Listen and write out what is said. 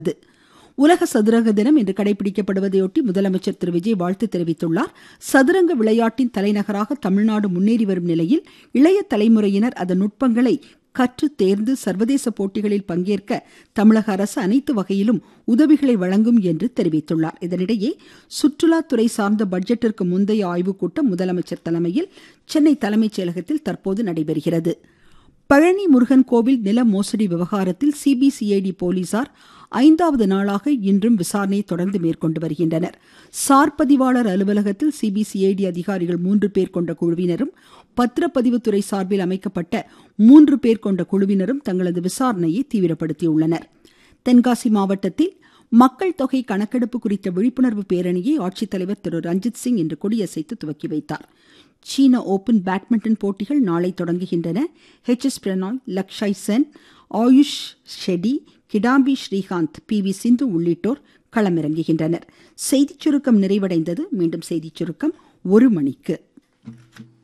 உலக சதுரங்க தினம் இன்று கடைபிடிக்கப்படுவதையொட்டி முதலமைச்சர் திரு விஜய் வாழ்த்து தெரிவித்துள்ளார் சதுரங்க விளையாட்டின் தலைநகராக தமிழ்நாடு முன்னேறி வரும் நிலையில் இளைய தலைமுறையினர் அதன் நுட்பங்களை கற்று தேர்ந்து சர்வதேச போட்டிகளில் பங்கேற்க தமிழக அரசு அனைத்து வகையிலும் உதவிகளை வழங்கும் என்று தெரிவித்துள்ளார் இதனிடையே சுற்றுலாத்துறை சார்ந்த பட்ஜெட்டிற்கு முந்தைய ஆய்வுக்கூட்டம் முதலமைச்சர் தலைமையில் சென்னை தலைமைச் செயலகத்தில் தற்போது நடைபெறுகிறது பழனி முருகன் கோவில் நில மோசடி விவகாரத்தில் சிபிசிஐடி போலீசார் ஐந்தாவது நாளாக இன்றும் விசாரணையை தொடர்ந்து மேற்கொண்டு வருகின்றனர் சார் பதிவாளர் அலுவலகத்தில் சிபிசிஐடி அதிகாரிகள் மூன்று பேர் கொண்ட குழுவினரும் பத்திரப்பதிவுத்துறை சார்பில் அமைக்கப்பட்ட மூன்று பேர் கொண்ட குழுவினரும் தங்களது விசாரணையை தீவிரப்படுத்தியுள்ளனர் தென்காசி மாவட்டத்தில் மக்கள் தொகை கணக்கெடுப்பு குறித்த விழிப்புணர்வு பேரணியை ஆட்சித்தலைவர் திரு ரஞ்சித் சிங் இன்று கொடியசைத்து துவக்கி வைத்தார் சீன ஓபன் பேட்மிண்டன் போட்டிகள் நாளை தொடங்குகின்றன H S Prannoy Lakshya Sen Ayush Shetty Kidambi Srikanth P V Sindhu உள்ளிட்டோர் களமிறங்குகின்றனர் செய்திச் சுருக்கம் நிறைவடைந்தது மீண்டும் செய்திச் சுருக்கம் ஒரு மணிக்கு